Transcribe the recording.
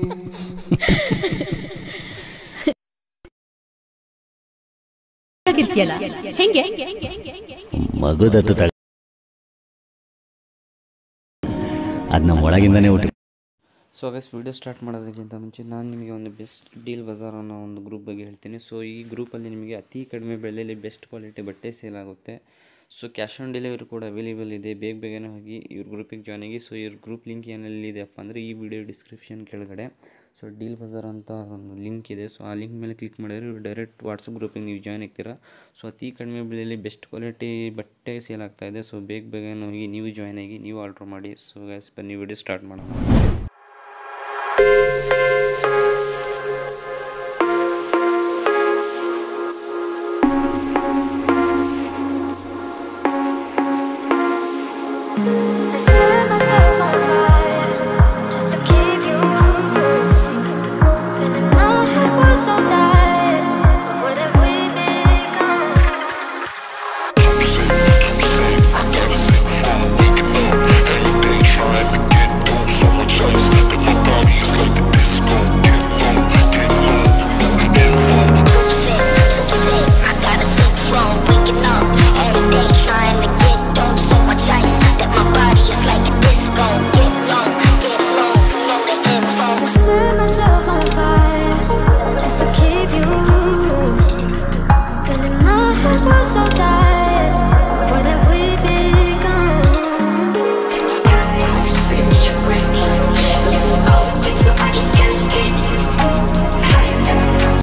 ಆಗಿರ್ತೀಯಲ್ಲ ಹೆಂಗೆ ಮಗುದತ್ತು ತಗ ಅದು ನಮ್ಮ ಒಳಗಿಂದನೇ ಹುಟ್ಟಿ ಸೊ ಗೈಸ್ ವಿಡಿಯೋ ಸ್ಟಾರ್ಟ್ ಮಾಡೋದಕ್ಕಿಂತ ಮುಂಚೆ ನಾನು ನಿಮಗೆ ಒಂದು ಬೆಸ್ಟ್ ಡೀಲ್ ಬಜಾರ್ ಅನ್ನೋ ಒಂದು ಗ್ರೂಪ್ ಬಗ್ಗೆ ಹೇಳ್ತೀನಿ ಸೊ ಈ ಗ್ರೂಪಲ್ಲಿ ನಿಮಗೆ ಅತಿ ಕಡಿಮೆ ಬೆಲೆಯಲ್ಲಿ ಬೆಸ್ಟ್ ಕ್ವಾಲಿಟಿ ಬಟ್ಟೆ ಸೇಲ್ ಆಗುತ್ತೆ ಸೊ ಕ್ಯಾಶ್ ಆನ್ ಡೆಲಿವರಿ ಕೂಡ ಅವೈಲೇಬಲ್ ಇದೆ ಬೇಗ ಬೇಗನೆ ಹೋಗಿ ಇವ್ರ ಗ್ರೂಪಿಗೆ ಜಾಯ್ನ್ ಆಗಿ ಸೊ ಇವ್ರ ಗ್ರೂಪ್ ಲಿಂಕ್ ಏನೆಲ್ಲಿದೆಯಪ್ಪ ಅಂದರೆ ಈ ವಿಡಿಯೋ ಡಿಸ್ಕ್ರಿಪ್ಷನ್ ಕೆಳಗಡೆ ಸೊ ಡೀಲ್ ಬಜಾರ್ ಅಂತ ಒಂದು ಲಿಂಕ್ ಇದೆ ಸೊ ಆ ಲಿಂಕ್ ಮೇಲೆ ಕ್ಲಿಕ್ ಮಾಡಿದ್ರೆ ಇವ್ರು ಡೈರೆಕ್ಟ್ ವಾಟ್ಸಪ್ ಗ್ರೂಪಿಗೆ ನೀವು ಜಾಯ್ನ್ ಆಗ್ತೀರಾ ಸೊ ಅತಿ ಕಡಿಮೆ ಬೆಲೆಯಲ್ಲಿ ಬೆಸ್ಟ್ ಕ್ವಾಲಿಟಿ ಬಟ್ಟೆ ಸೇಲ್ ಆಗ್ತಾ ಇದೆ ಸೊ ಬೇಗ ಬೇಗನೆ ಹೋಗಿ ನೀವು ಜಾಯ್ನ್ ಆಗಿ ನೀವು ಆರ್ಡ್ರ್ ಮಾಡಿ ಸೊ ಗೈಸ್ ಬನ್ನಿ ವಿಡಿಯೋ ಸ್ಟಾರ್ಟ್ ಮಾಡೋಣ